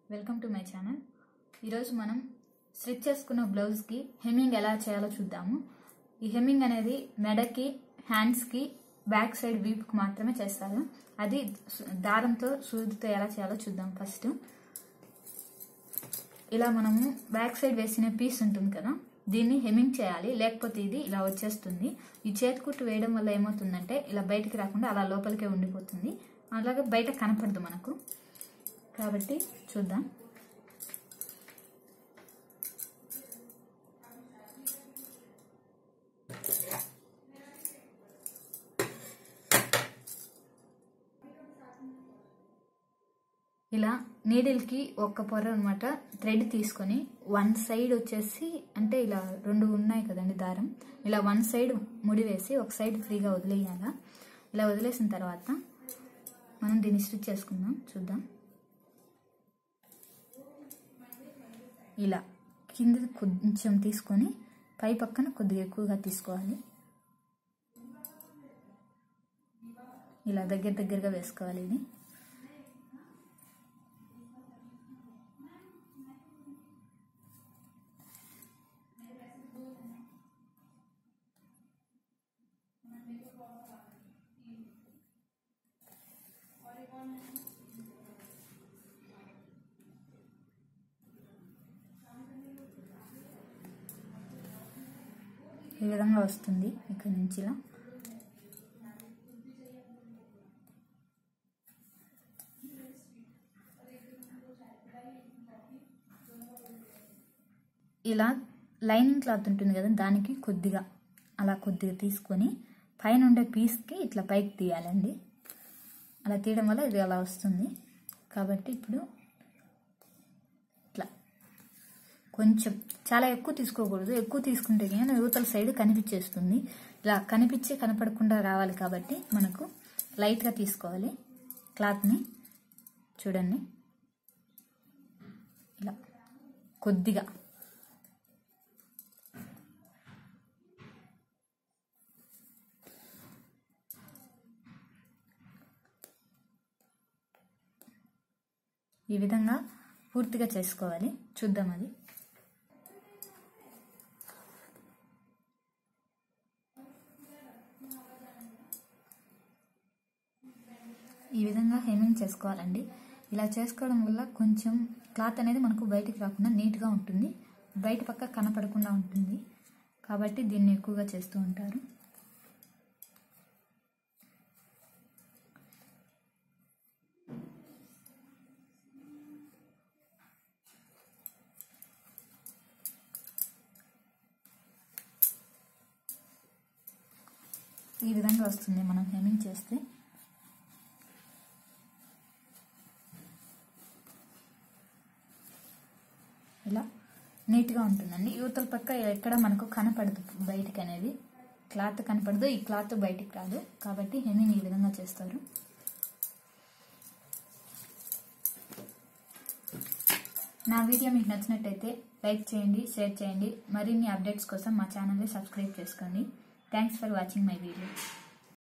welcome to my channel ఈరోజు మనం stitch చేసుకున్న బ్లౌజ్కి హెమ్మింగ్ ఎలా చేయాలో చూద్దాము ఈ హెమ్మింగ్ అనేది మెడకి హ్యాండ్స్కి బ్యాక్ సైడ్ వీపుకి మాత్రమే చేస్తారు అది సు- దారంతో సూదితో ఎలా చేయాలో చూద్దాం ఫస్ట్ ఇలా మనము బ్యాక్ సైడ్ వేసిన పీస్ ఉంటుంది కదా దీన్ని హెమ్మింగ్ చేయాలి లేకపోతే ఇది ఇలా వచ్చేస్తుంది ఈ చేతి కుట్టు వేయడం వల్ల ఏమవుతుందంటే ఇలా బయటికి రాకుండా అలా లోపలికే ఉండిపోతుంది అలాగే బయట కనపడదు మనకు కాబట్టి చూద్దాం ఇలా నీడిల్కి ఒక్క పొర అనమాట థ్రెడ్ తీసుకొని వన్ సైడ్ వచ్చేసి అంటే ఇలా రెండు ఉన్నాయి కదండి దారం ఇలా వన్ సైడ్ ముడి వేసి ఒక సైడ్ ఫ్రీగా వదిలేయాల ఇలా వదిలేసిన తర్వాత మనం దీన్ని స్టిచ్ చేసుకుందాం చూద్దాం ఇలా కిందది కొంచెం తీసుకొని పై పక్కన కొద్దిగా ఎక్కువగా తీసుకోవాలి ఇలా దగ్గర దగ్గరగా వేసుకోవాలి ఇది ఈ విధంగా వస్తుంది ఇక్కడ నుంచి ఇలా ఇలా లైనింగ్ క్లాత్ ఉంటుంది కదా దానికి కొద్దిగా అలా కొద్దిగా తీసుకొని పైన ఉండే పీస్కి ఇట్లా పైకి తీయాలండి అలా తీయడం వల్ల ఇది అలా వస్తుంది కాబట్టి ఇప్పుడు ఇట్లా కొంచెం చాలా ఎక్కువ తీసుకోకూడదు ఎక్కువ తీసుకుంటే కానీ యువతల సైడ్ కనిపించేస్తుంది ఇలా కనిపించి కనపడకుండా రావాలి కాబట్టి మనకు లైట్గా తీసుకోవాలి క్లాత్ని చూడండి ఇలా కొద్దిగా ఈ విధంగా పూర్తిగా చేసుకోవాలి చూద్దాం అది ఈ విధంగా హెమ్మింగ్ చేసుకోవాలండి ఇలా చేసుకోవడం వల్ల కొంచెం క్లాత్ అనేది మనకు బయటికి రాకుండా నీట్గా ఉంటుంది బయట పక్క కనపడకుండా ఉంటుంది కాబట్టి దీన్ని ఎక్కువగా చేస్తూ ఉంటారు ఈ విధంగా వస్తుంది మనం హెమ్మింగ్ చేస్తే ఇలా నీట్గా ఉంటుందండి యువతల పక్క ఎక్కడ మనకు కనపడదు బయటికి అనేది క్లాత్ కనపడదు ఈ క్లాత్ బయటికి రాదు కాబట్టి హెమ్మింగ్ ఈ విధంగా చేస్తారు నా వీడియో మీకు నచ్చినట్టయితే లైక్ చేయండి షేర్ చేయండి మరిన్ని అప్డేట్స్ కోసం మా ఛానల్ని సబ్స్క్రైబ్ చేసుకోండి thanks for watching my video